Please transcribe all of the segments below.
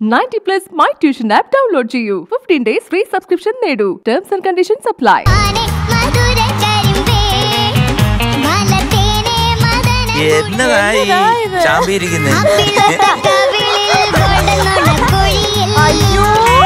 Ninety plus my tuition app download ചെയ്യൂ fifteen days free subscription നേടൂ terms and conditions apply ആനെ മധുര കരിമ്പേ മലതേനെ മദന എന്നതായി ചാമ്പിയിരിക്കുന്നത് കവിളിൽ ഗോൾഡൻ നുണക്കുഴിയിൽ അയ്യോ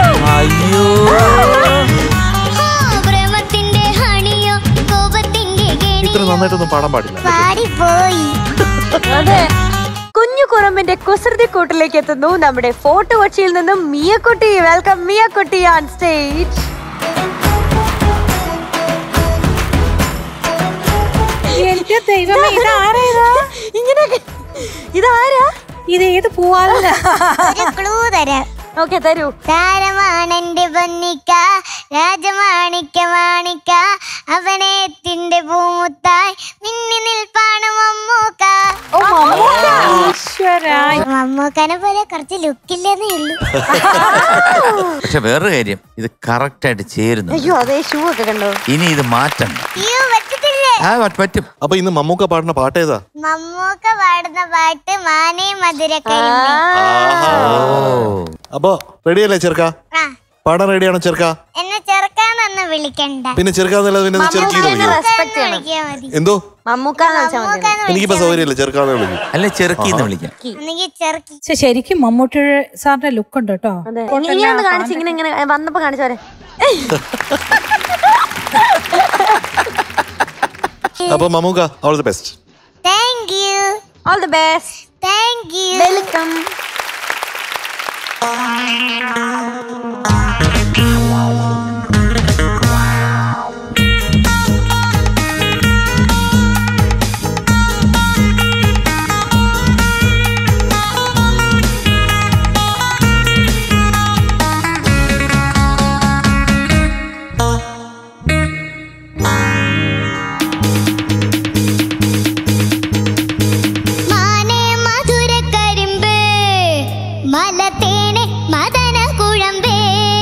പ്രേമത്തിന്റെ ഹണിയോ കോപത്തിന്റെ ഇത്ര നന്നായിട്ടൊന്നും പാടാൻ പാടില്ല പാടിപ്പോയി അതെ കുഞ്ഞു കുറുമ്പിന്റെ കുസൃതി കൂട്ടിലേക്ക് എത്തുന്നു നമ്മുടെ ഫോർട്ട് കൊച്ചിയിൽ നിന്നും മിയക്കുട്ടി വെൽക്കം മിയക്കുട്ടി ഓൺ സ്റ്റേജ് എന്റെ ദൈവമേ ഇതാരാ ഇതാ ഇങ്ങനെയൊക്കെ ഇതാരാ ഇത് ഏത് പൂവാലല്ല ഒരു ക്ലൂ തരാം ഓക്കെ തരൂ താരമാണെന്റെ പൊന്നിക്ക രാജമാണിക്ക മാണിക്ക അവനേത്തിന്റെ പൂമുത്തായി മിന്നി നിൽപ്പാണ് മമ്മൂക്ക ഈശ്വരാ മമ്മൂക്കനെ പോലെ കുറച്ച് ലുക്കില്ലെന്നേ ഉള്ളൂ പക്ഷെ വേറൊരു കാര്യം ഇത് കറക്റ്റ് ആയിട്ട് ചേരുന്നു അയ്യോ അതെ ഷൂ ഒക്കെ കണ്ടോ ഇനി ഇത് മാറ്റണ്ട അയ്യോ പറ്റത്തില്ലേ ആ പ- പറ്റും അപ്പൊ ഇന്ന് മമ്മൂക്ക പാടുന്ന പാട്ട് ഏതാ മമ്മൂക്ക പാടുന്ന പാട്ട് മാനേ മധുരക്കരിമ്പേ ഓ അപ്പൊ റെഡിയല്ലേ ചെറുക്ക ആ പാടാൻ റെഡിയാണോ ചെറുക്ക എന്നെ ചെറുക്കാന്നൊന്ന് വിളിക്കണ്ട പിന്നെ ചെറുക്കാന്നുള്ളത് പിന്നെ ചെറുക്കീന്ന് വിളിക്കോ റെസ്പെക്ട് ചെയ്യണം വിളിക്കാ മതി എന്തോ മമ്മൂക്കാന്ന് വിളിച്ചാൽ മതി മമ്മൂക്കാന്ന് എനിക്കിപ്പോ സൗകര്യമില്ല ചെറുക്കാന്ന് വിളിക്കും അല്ല ചെറുക്കിന്ന് വിളിക്കാം ഒന്നെങ്കിൽ ചെറുക്കി പക്ഷെ ശരിക്കും മമ്മൂട്ടി സാറിന്റെ ലുക്ക് ഉണ്ട് കേട്ടോ അതെ ഇങ്ങനെ ഒന്ന് കാണിച്ച് ഇങ്ങനെ ഇങ്ങനെ വന്നപ്പോ കാണിച്ചു വരെ അപ്പൊ Mammookka all the best thank you all the best thank you welcome മാനേ മധുരക്കരിമ്പേ മലതേനെ മദന കുഴമ്പേ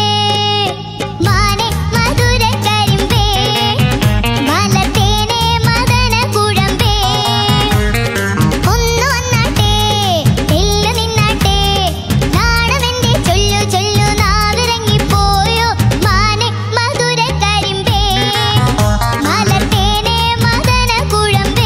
മാനേ മധുരക്കരിമ്പേ മലതേനെ മദന കുഴമ്പേ ഒന്നു വന്നാട്ടെ എല്ലു നിന്നാട്ടെ നാണമെന്റെ ചൊല്ലു ചൊല്ലു നാവിറങ്ങിപ്പോയോ മാനേ മധുരക്കരിമ്പേ മലതേനെ മദന കുഴമ്പേ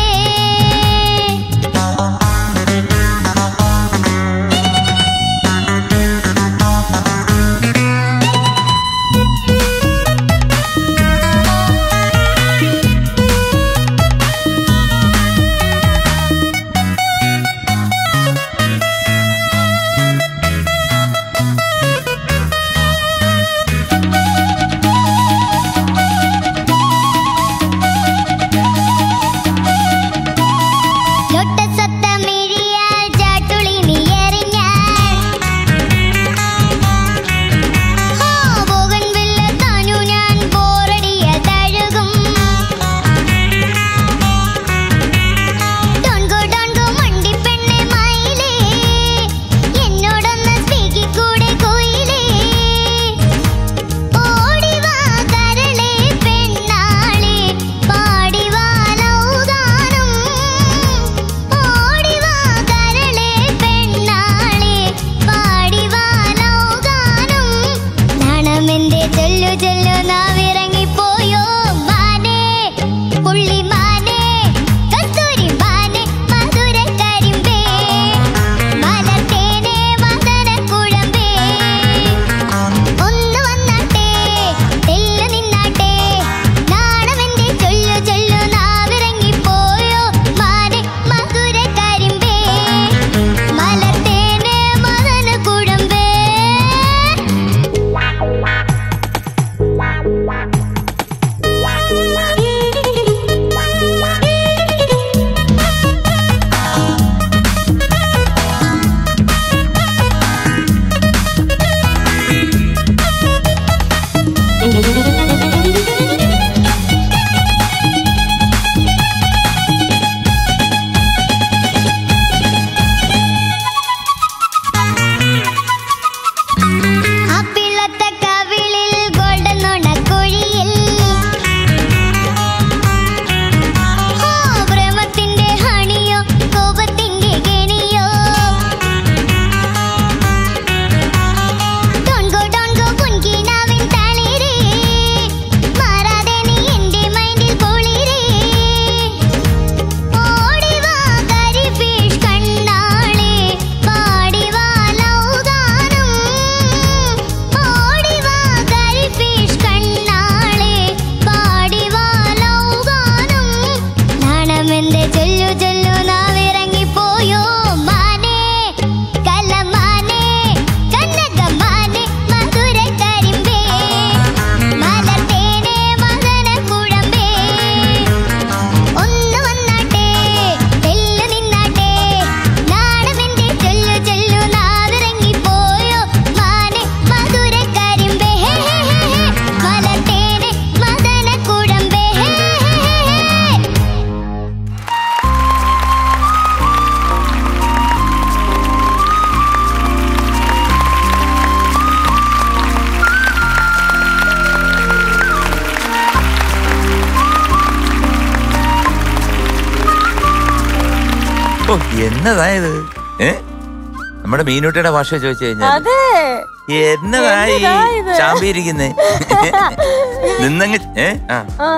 ഓ എന്നതായത് ഏ നമ്മുടെ മീനൂട്ടിയുടെ ഭാഷ ചോദിച്ചു കഴിഞ്ഞാൽ അതെ എന്നതായി എന്നതാ ഇത്? ചാമ്പിയിരിക്കുന്നേ നിന്നങ്ങ് ഏ ആ ആ.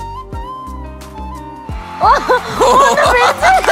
ഓ, ഒന്ന് പിടിച്ച്.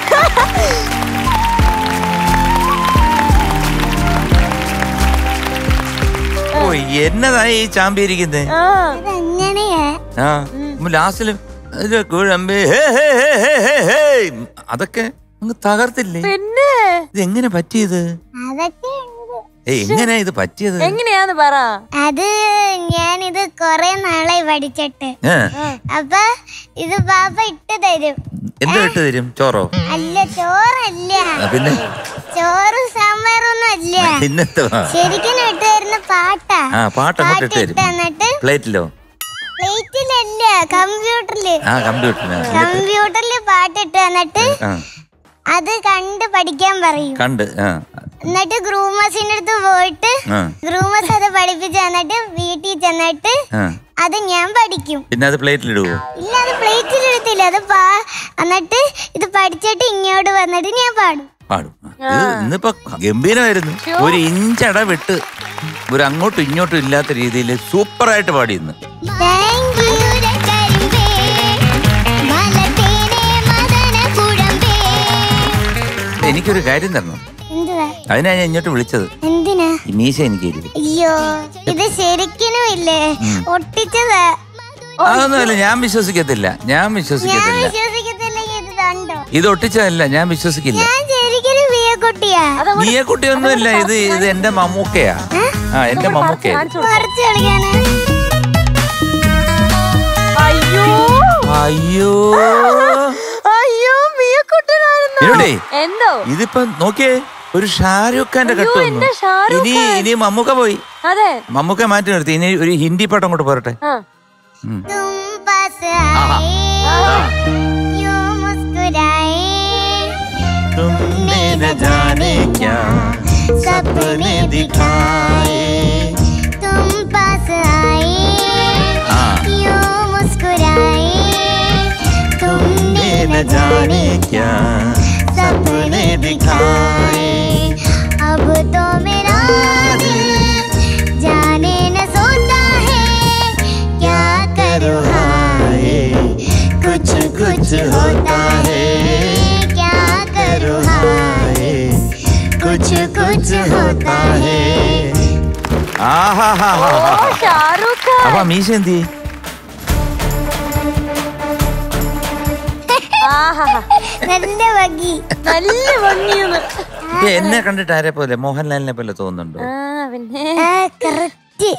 ഓ എന്നതായി ഈ ചാമ്പിയിരിക്കുന്നേ ആ. അങ്ങനെയാ ആ ലാസ്റ്റിലും കുഴമ്പ് ഹേ, ഹേ, ഹേ, ഹേ, ഹേ, ഹേ. അതൊക്കെ അങ്ങ് തകർത്തില്ലേ പിന്നെ ഇത് എങ്ങനെ പറ്റിയത് അതൊക്കെ ഉണ്ട്. ഏ എങ്ങനെയാ ഇത് പറ്റിയത് എങ്ങനെയാന്ന് പറ അത് ഞാനിത് കൊറേ നാളായി പഠിച്ചിട്ട് ഏ അപ്പൊ ഇത് പാപ്പ ഇട്ട് തരും എന്തോ ഇട്ട് തരും ചോറോ അല്ല ചോറല്ല ആ, പിന്നെ ചോറും സാമ്പാറൊന്നും അല്ല പിന്നെന്തുവാ ശരിക്കും ഇട്ട് തരുന്ന പാട്ടാ ആ പാട്ട് അങ്ങോട്ട് ഇട്ട് ഇട്ട് തരും തന്നിട്ട് പ്ലേറ്റിലോ പ്ലേറ്റിലല്ല കമ്പ്യൂട്ടറില് ആ കമ്പ്യൂട്ടറിന് കമ്പ്യൂട്ടറില് പാട്ടിട്ട് തന്നിട്ട് ആ അത് കണ്ട് പഠിക്കാൻ പറയും കണ്ട് ആ എന്നിട്ട് ഗ്രൂമേഴ്സിന്റെ അടുത്ത് പോയിട്ട് ആ ഗ്രൂമേഴ്സ് അത് പഠിപ്പിച്ച് തന്നിട്ട് വീട്ടിൽ ചെന്നിട്ട് ആ അത് ഞാൻ പഠിക്കും പിന്നെ അത് പ്ലേറ്റിലിടുവോ ഇല്ല അത് പ്ലേറ്റിൽ എടുത്തില്ല അത് പാ എന്നിട്ട് ഇത് പഠിച്ചിട്ട് ഇങ്ങോട്ട് വന്നിട്ട് ഞാൻ പാടും പാടും ആ, ഇത് ഇന്നിപ്പോ ഗംഭീരമായിരുന്നു ഒരു ഇഞ്ചട വിട്ട് ഒരു അങ്ങോട്ടും ഇങ്ങോട്ടും ഇല്ലാത്ത രീതിയിൽ സൂപ്പറായിട്ട് പാടി ഇന്ന് Thank you. കരിമ്പേ, മലത്തേനെ മദനക്കുഴമ്പേ. എനിക്കൊരു കാര്യം തരണം എന്തുവാ അതിനാ ഞാൻ ഇങ്ങോട്ട് വിളിച്ചത് എന്തിനാ ഈ മീശ എനിക്ക് എഴുതി അയ്യോ ഇത് ശരിക്കിനും ഇല്ലേ ഒട്ടിച്ചതാ അതൊന്നുമല്ല ഞാൻ വിശ്വസിക്കത്തില്ല ഞാൻ ഞാൻ വിശ്വസിക്കത്തില്ല വിശ്വസിക്കത്തില്ലെങ്കിൽ ഇത് കണ്ടോ ഇത് ഒട്ടിച്ചതല്ല ഞാൻ വിശ്വസിക്കില്ല ഞാൻ ശരിക്കും വിയക്കുട്ടിയാ നീയെ കുട്ടിയൊന്നുമില്ല ഇത് ഇത് എന്റെ മമ്മൂക്കയാ ആ എന്റെ മമ്മൂക്കയാ മറിച്ച് കളിക്കാന് അയ്യോ അയ്യോ അയ്യോ മിയക്കുട്ടനായിരുന്നു ഇവിടെ എന്തോ ഇതിപ്പോ നോക്കിയേ ഒരു ഷാരൂഖ് ഖാന്റെ അയ്യോ, കട്ട് വന്നു എന്റെ ഷാരൂഖ് ഇനി ഇനി മമ്മൂക്ക പോയി അതെ മമ്മൂക്ക മാറ്റി നിർത്തി ഇനി ഒരു ഹിന്ദി പാട്ട് അങ്ങോട്ട് പോരട്ടെ ആ ഉം. तुम पास आए यूं मुस्कुराए तुमने न जाने क्या सपने दिखाए तुम पास आए हाँ। यूं मुस्कुराए तुमने न जाने क्या सपने दिखाए अब तो मेरा दिल जाने न सोता है क्या करूँ हाय कुछ कुछ होता है क्या करूँ हाय कुछ कुछ होता है ആഹാ ഓ ഷാറൂഖ് ഖാൻ അപ്പൊ മീശ എന്തി ആഹാ നല്ല ഭംഗി നല്ല ഭംഗിയാണ് എന്നെ കണ്ടിട്ട് ആരെ പോലെ മോഹൻലാലിനെ പോലെ തോന്നുന്നുണ്ടോ ആ പിന്നെ ആ കറക്റ്റ്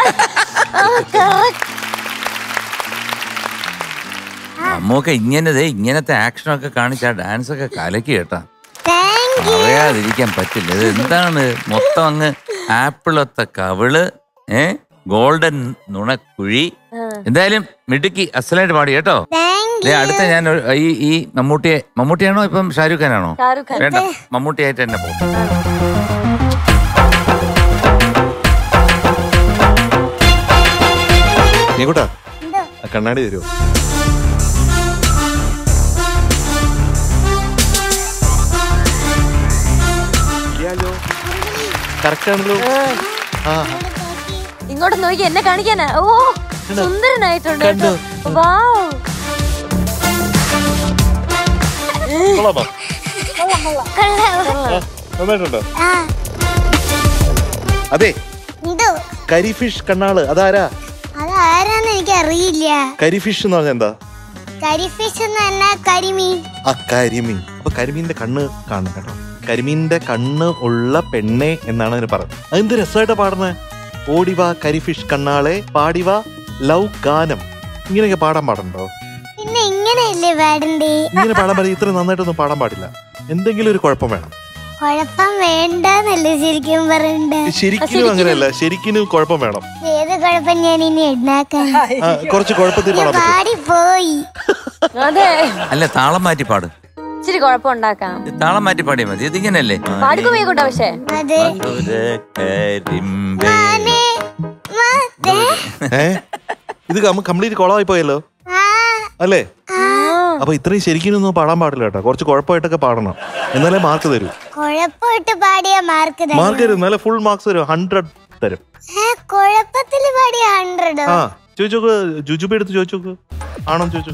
അമ്മൊക്കെ ഇങ്ങനത്തെ ഇങ്ങനത്തെ ആക്ഷനൊക്കെ കാണിച്ച ഡാൻസ് ഒക്കെ കലക്കി കേട്ടാ താങ്ക് യു അറിയാതിരിക്കാൻ പറ്റില്ല ഇത് എന്താണ് മൊത്തം അങ്ങ് ആപ്പിളൊത്ത കവിള് ഏ ഗോൾഡൻ നുണക്കുഴി എന്തായാലും മിടുക്കി അസലായിട്ട് പാടി കേട്ടോ താങ്ക് ദേ, അടുത്ത ഞാൻ ഒരു- ഈ ഈ മമ്മൂട്ടിയെ മമ്മൂട്ടിയാണോ ഇപ്പം ഷാരൂഖ് ഖാനാണോ ഷാരൂഖ് ഖാൻ വേണ്ട മമ്മൂട്ടിയായിട്ട് തന്നെ പോകും നീ കൂട്ടാ എന്തോ ആ കണ്ണാടി തരുമോ കറക്റ്റ് ആണല്ലോ ആ ഇങ്ങോട്ട് നോക്കി എന്നെ കാണിക്കാനാ ഓ സുന്ദരനായിട്ടുണ്ട് കണ്ടോ? കേട്ടോ. വാവ് കൊള്ളാമോ കൊള്ളാം നന്നായിട്ടുണ്ടോ ആ അതെ എന്തോ കരിഫിഷ് കണ്ണാള് അതാരാ അതാരാന്ന് എനിക്ക് അറിയില്ല കരിഫിഷ് എന്ന് പറഞ്ഞാ എന്താ കരിഫിഷ് എന്ന് പറഞ്ഞാൽ കരിമീൻ ആ കരിമീൻ അപ്പൊ കരിമീന്റെ കണ്ണ് കാണണം കേട്ടോ കരിമീന്റെ കണ്ണ് ഉള്ള പെണ്ണെ എന്നാണ് അതിന് പറയുന്നത് അതെന്ത് രസമായിട്ടാ പാടുന്നത് ഓടിവാ കരിഫിഷ് കണ്ണാളെ പാടിവാ ലവ് ഗാനം ഇങ്ങനെയൊക്കെ പാടാൻ പാടുണ്ടോ പിന്നെ ഇങ്ങനെയല്ലേ പാടണ്ടേ ഇങ്ങനെ പാടാൻ പാടില്ല ഇത്ര നന്നായിട്ടൊന്നും പാടാൻ പാടില്ല എന്തെങ്കിലും ഒരു കുഴപ്പം വേണം കുഴപ്പം വേണ്ടെന്നല്ലേ ശരിക്കും പറയണ്ടേ ശരിക്കും അങ്ങനെയല്ല ശരിക്കും കുഴപ്പം വേണം ഏത് കുഴപ്പം ഞാൻ ഇനി ഉണ്ടാക്കാൻ ആ, കുറച്ച് കുഴപ്പത്തിൽ ഞാൻ പാടാൻ പറ്റും പാടിപ്പോയി അതെ അല്ല താളം മാറ്റി പാട് ഇച്ചിരി കുഴപ്പമുണ്ടാക്കാം ഇത് താളം മാറ്റി പാടിയാൽ മതി ഇതിങ്ങനല്ലേ പാടിക്കോ മേക്കൂട്ടാ പക്ഷേ അതെ മധുരക്കരിമ്പേ. മാനേ, മാതേ. ഏ ഇത് കംപ്ലീറ്റ് കുളമായി പോയല്ലോ ആ, അല്ലേ ആ. അപ്പൊ ഇത്രയും ശരിക്കും പാടാൻ പാടില്ല കേട്ടോ കുറച്ച് കുഴപ്പമായിട്ടൊക്കെ പാടണം എന്നാലേ മാർക്ക് തരൂ കുഴപ്പമിട്ട് പാടിയ മാർക്ക് മാർക്ക് തരും എന്നാലേ ഫുൾ മാർക്സ് തരും ഹൺഡ്രഡ് തരും കുഴപ്പത്തില് പാടിയ ഹൺഡ്രഡ് ആ ചോദിച്ചോക്ക് ജുജുബി എടുത്ത് ചോദിച്ചോക്ക് ആണോ ചോദിച്ചു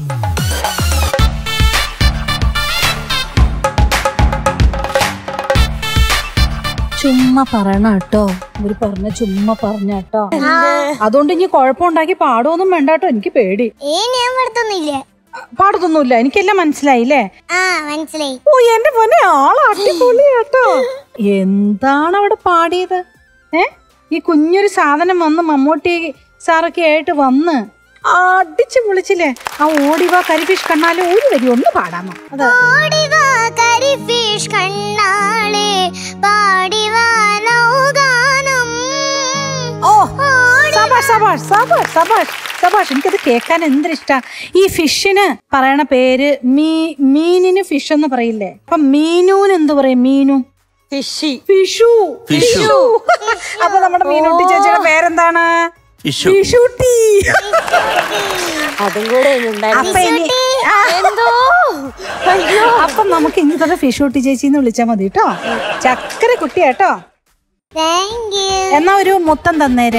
ചുമ്മാ പറയണ കേട്ടോ ഇവര് പറഞ്ഞ ചുമ്മാ പറഞ്ഞ കേട്ടോ അതുകൊണ്ട് ഇനി കുഴപ്പമുണ്ടാക്കി പാടുമൊന്നും വേണ്ട കേട്ടോ എനിക്ക് പേടി ഏ ഞാൻ പഠിത്തൊന്നുമില്ല പാടത്തൊന്നുമില്ല എനിക്കെല്ലാം മനസ്സിലായില്ലേ ആ മനസ്സിലായി ഓ എന്റെ പൊന്നെ ആള് അടിപൊളി കേട്ടോ എന്താണ് അവിടെ പാടിയത് ഏ ഈ കുഞ്ഞൊരു സാധനം വന്ന് മമ്മൂട്ടി സാറൊക്കെ ആയിട്ട് വന്ന് അടിച്ചു പൊളിച്ചില്ലേ ആ ഓടിവാ കരിഫിഷ് കണ്ണാല് ഒരു വരി ഒന്ന് പാടാമോ അതെ ഓടിവാ കരിഫിഷ് കണ്ണാളെ പാടിവാ നൗഗാനം ഓ സബാഷ് സബാഷ് സബാഷ് സബാഷ് സബാഷ് എനിക്കത് കേൾക്കാൻ എന്തൊരിഷ്ടാ ഈ ഫിഷിന് പറയണ പേര് മീ മീനിന് ഫിഷ് എന്ന് പറയില്ലേ അപ്പൊ മീനൂന് എന്ത് പറയും മീനു ഫിഷി ഫിഷു ഫിഷു. അപ്പൊ നമ്മുടെ മീനുട്ടി ചേച്ചിയുടെ പേരെന്താണ് ഫിഷു ഫിഷുട്ടി അതും കൂടെ ഇനി ഉണ്ടായിരുന്നു. അപ്പൊ ഇനി ആ, എന്തോ അയ്യോ അപ്പൊ നമുക്ക് ഇനി തന്നെ ഫിഷുട്ടി ചേച്ചി എന്ന് വിളിച്ചാ മതി കേട്ടോ ചക്കര കുട്ടിയാട്ടോ താങ്ക് യു എന്നാ ഒരു മുത്തം തന്നേരെ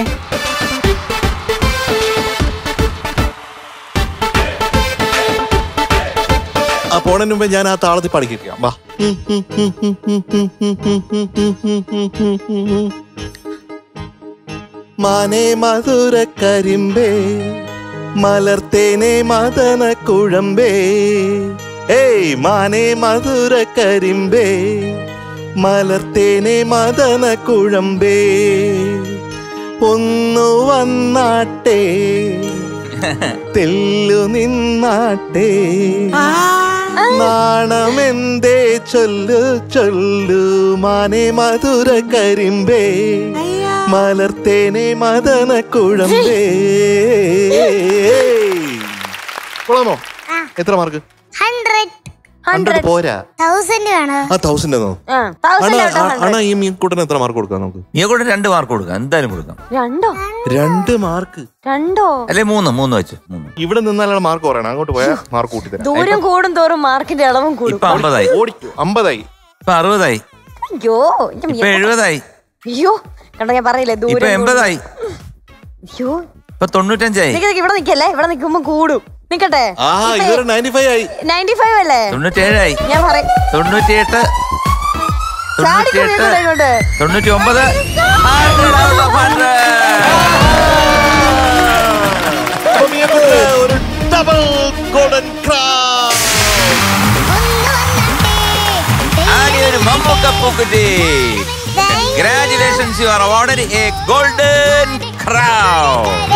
ആ പോണതിന് മുമ്പേ ഞാൻ ആ താളത്തിൽ പഠിക്കാം വാ മാനേ മധുര കരിമ്പേ മലർത്തേനെ മദന കുഴമ്പേ ഏയ് മാനേ മധുര കരിമ്പേ മലർത്തേനെ മദന കുഴമ്പേ ഒന്നു വന്നാട്ടെ തെല്ലു നിന്നാട്ടെ നാണമെന്തേ ചൊല്ലു ചൊല്ലു മാനെ മധുര കരിമ്പേ മലർത്തേനെ മദന കുഴമ്പേ കൊള്ളാമോ എത്ര മാർക്ക് ഹൺഡ്രഡ് ഹൺഡ്രഡ് പോരാ തൗസൻഡ് വേണോ ആ തൗസൻഡ് എന്നോ ആ തൗസൻഡ് അണ ഔട്ട് ഓഫ് അണ ഈ മീൻകൂട്ടന് എത്ര മാർക്ക് കൊടുക്കാം നമുക്ക് നീ കൂടെ രണ്ട് മാർക്ക് കൊടുക്കാം എന്തായാലും കൊടുക്കാം രണ്ടോ രണ്ട് മാർക്ക് രണ്ടോ അല്ലെ മൂന്ന് മൂന്ന് വെച്ച് മൂന്ന് ഇവിടെ നിന്നാലാണ് മാർക്ക് പറയണം അങ്ങോട്ട് പോയാൽ മാർക്ക് കൂട്ടി തരാം ദൂരം കൂടും തോറും മാർക്കിന്റെ അളവും കൂടും ഇപ്പൊ അമ്പതായി ഓടിക്കോ അമ്പതായി ഇപ്പൊ അറുപതായി അയ്യോ എന്റെ ഇപ്പൊ മിയ- എഴുപതായി അയ്യോ കണ്ടോ ഞാൻ പറയില്ലേ ഇപ്പൊ ദൂരം കൂടും. എൺപതായി അയ്യോ ഇപ്പൊ തൊണ്ണൂറ്റഞ്ചായി നിക്ക് നിക്ക് ഇവിടെ നിക്കല്ലേ ഇവിടെ നിക്കുമ്പോ കൂടും നിക്കട്ടെ ആ ഇതൊരു നയൻറ്റി ഫൈവ് ആയി നയൻറ്റി ഫൈവ് അല്ലേ തൊണ്ണൂറ്റേഴായി ഞാൻ പറയും തൊണ്ണൂറ്റിയെട്ട് ചാടിക്കോ തൊണ്ണൂറ്റിയെട്ട് ഇങ്ങോട്ട് തൊണ്ണൂറ്റി ഒമ്പത് അപ്പൊ മിയക്കുട്ടിന് ഒരു ഡബിൾ ഗോൾഡൻ ക്രാസ് ഒരു മമ്മൂക്ക പൂക്കുറ്റി congratulations you are awarded a golden crown